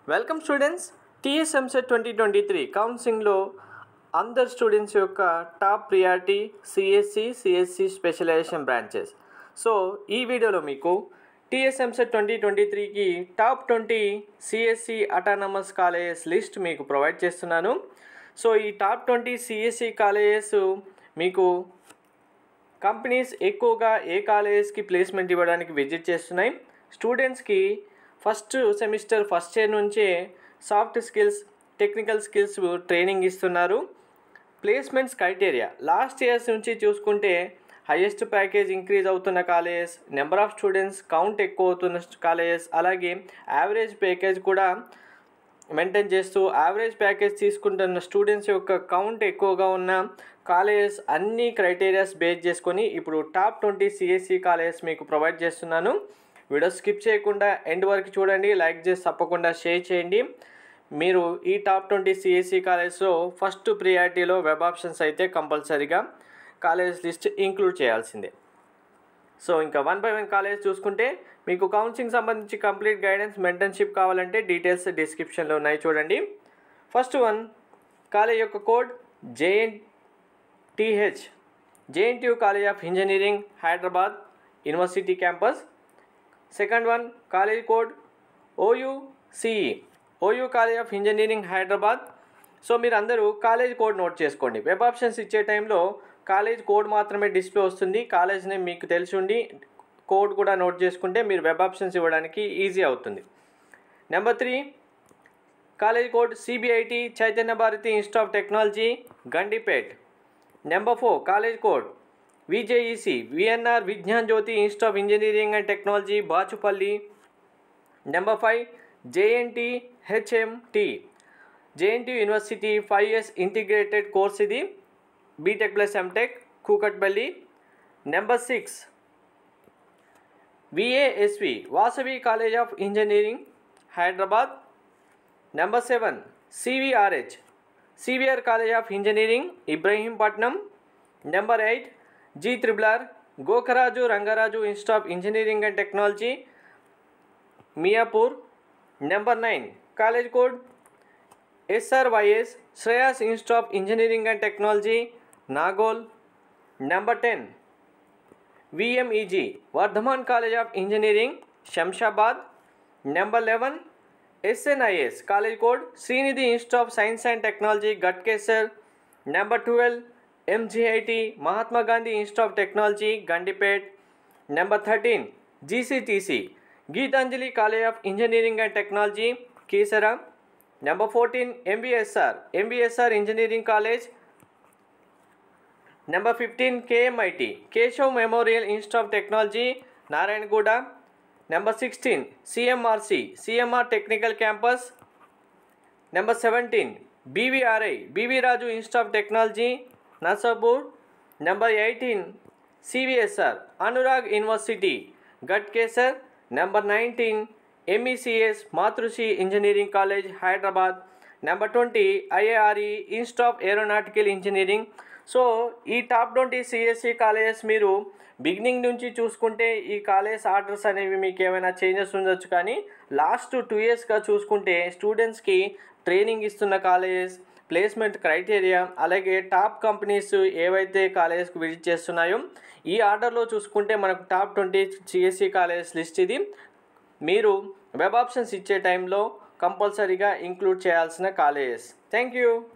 welcome students TS EAMCET twenty twenty three కౌన్సిలింగ్లో అందరు students యొక్క top priority CSC CSC specialization branches so ఈ వీడియోలో మీకు టీఎస్ఎంసెట్ ట్వంటీ ట్వంటీ త్రీకి top twenty CSC autonomous colleges list మీకు ప్రొవైడ్ చేస్తున్నాను సో ఈ టాప్ ట్వంటీ సిఎస్సి కాలేజెస్ మీకు కంపెనీస్ ఎక్కువగా ఏ కాలేజెస్కి ప్లేస్మెంట్ ఇవ్వడానికి విజిట్ చేస్తున్నాయి స్టూడెంట్స్కి ఫస్ట్ సెమిస్టర్ ఫస్ట్ ఇయర్ నుంచే soft skills technical skills training ఇస్తున్నారు ప్లేస్మెంట్స్ క్రైటీరియా లాస్ట్ ఇయర్స్ నుంచి చూసుకుంటే హైయెస్ట్ ప్యాకేజ్ ఇంక్రీజ్ అవుతున్న colleges number of students count ఎక్కువ అవుతున్న కాలేజెస్ అలాగే యావరేజ్ ప్యాకేజ్ కూడా మెయింటైన్ చేస్తూ యావరేజ్ ప్యాకేజ్ తీసుకుంటున్న స్టూడెంట్స్ యొక్క కౌంట్ ఎక్కువగా ఉన్న కాలేజెస్ అన్ని క్రైటీరియాస్ బేస్ చేసుకొని ఇప్పుడు టాప్ ట్వంటీ సిఎస్సి కాలేజెస్ మీకు ప్రొవైడ్ చేస్తున్నాను వీడియో స్కిప్ చేయకుండా ఎండ్ వరకు చూడండి లైక్ చేసి తప్పకుండా షేర్ చేయండి మీరు ఈ టాప్ ట్వంటీ సిఎస్సి కాలేజ్లో ఫస్ట్ ప్రియారిటీలో వెబ్ ఆప్షన్స్ అయితే కంపల్సరీగా కాలేజ్ లిస్ట్ ఇంక్లూడ్ చేయాల్సిందే సో ఇంకా వన్ బై వన్ కాలేజ్ చూసుకుంటే మీకు కౌన్సిలింగ్ సంబంధించి కంప్లీట్ గైడెన్స్ మెంటర్షిప్ కావాలంటే డీటెయిల్స్ డిస్క్రిప్షన్లో ఉన్నాయి చూడండి ఫస్ట్ వన్ కాలేజ్ యొక్క code JN TH JNTU college of engineering Hyderabad university campus second one college code OUCE OU college of engineering Hyderabad so మీరు అందరూ కాలేజ్ కోడ్ నోట్ చేసుకోండి వెబ్ ఆప్షన్స్ ఇచ్చే టైంలో కాలేజ్ కోడ్ మాత్రమే డిస్ప్లే వస్తుంది కాలేజ్ నేమ్ మీకు తెలిసి ఉండి కోడ్ కూడా నోట్ చేసుకుంటే మీరు వెబ్ ఆప్షన్స్ ఇవ్వడానికి ఈజీ అవుతుంది number three college code CBIT Chaitanya Bharathi institute of technology Gandipet number four college code VJEC VNR Vignana Jyothi institute of engineering and technology Bachupally number five JNT HMT JNT university five years integrated course ఇది B Tech plus M Tech Kukatpally number six VASV Vasavi college of engineering Hyderabad number seven CVRH CVR college of engineering Ibrahimpatnam number eight G triple R Gokaraju Rangaraju institute of engineering and technology Miyapur number nine college code SRYS Shreyas institute of engineering and technology Nagole number ten VMEG Vardhaman college of engineering Shamshabad number eleven SNIS college code Sreenidhi institute of science and technology Ghatkesar number twelve MGIT Mahatma Gandhi institute of technology Gandipet number thirteen GCTC Geethanjali college of engineering and technology Keesara number fourteen MBSR MBSR engineering college number fifteen KMIT Keshav memorial institute of technology Narayanaguda number sixteen CMRC CMR technical campus number seventeen BVRI BV Raju institute of technology Narsapur number eighteen CVSR Anurag university Ghatkesar number nineteen MECS Matrusri engineering college Hyderabad number twenty IARE institute of aeronautical engineering so ఈ top twenty CSC colleges మీరు beginning నుంచి చూసుకుంటే ఈ college orders అనేవి మీకు ఏమైనా changes ఉండొచ్చు కానీ లాస్ట్ టూ ఇయర్స్గా చూసుకుంటే స్టూడెంట్స్కి ట్రైనింగ్ ఇస్తున్న కాలేజెస్ ప్లేస్మెంట్ క్రైటీరియా అలాగే టాప్ కంపెనీస్ ఏవైతే కాలేజెస్కి విజిట్ చేస్తున్నాయో ఈ ఆర్డర్లో చూసుకుంటే మనకు top twenty CSC colleges list ఇది మీరు వెబ్ ఆప్షన్స్ ఇచ్చే టైంలో కంపల్సరీగా ఇంక్లూడ్ చేయాల్సిన కాలేజెస్ థ్యాంక్ యూ